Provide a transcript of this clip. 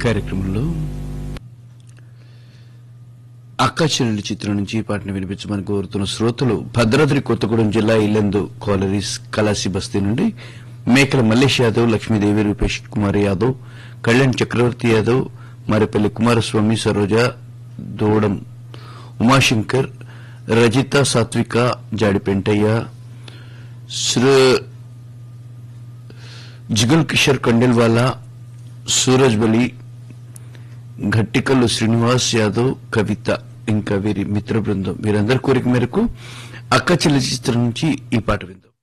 కార్యక్రమంలో అక్కా చెల్లెలి చిత్రం నుంచి ఈ పాటను వినిపించమని కోరుతున్న శ్రోతలు భద్రాద్రి కొత్తగూడెం జిల్లా ఇల్లెందు కాలరీస్ కలాసి బస్తీ నుండి మేకల మల్లేష్ యాదవ్ లక్ష్మీదేవి రూపేష్ కుమార్ యాదవ్ కళ్యాణ్ చక్రవర్తి యాదవ్ మరిపల్లి కుమారస్వామి సరోజ దూడం ఉమాశంకర్ రజిత సాత్విక జాడి పెంటయ్య శ్ర- జిగల్ కిషోర్ కండెల్వాలా సూరజ్ బలి ఘట్టికల్లు శ్రీనివాస్ యాదవ్ కవిత ఇంకా వీరి మిత్ర బృందం వీరందరి కోరిక మేరకు అక్క చెల్లి చిత్రం నుంచి ఈ పాట విందాం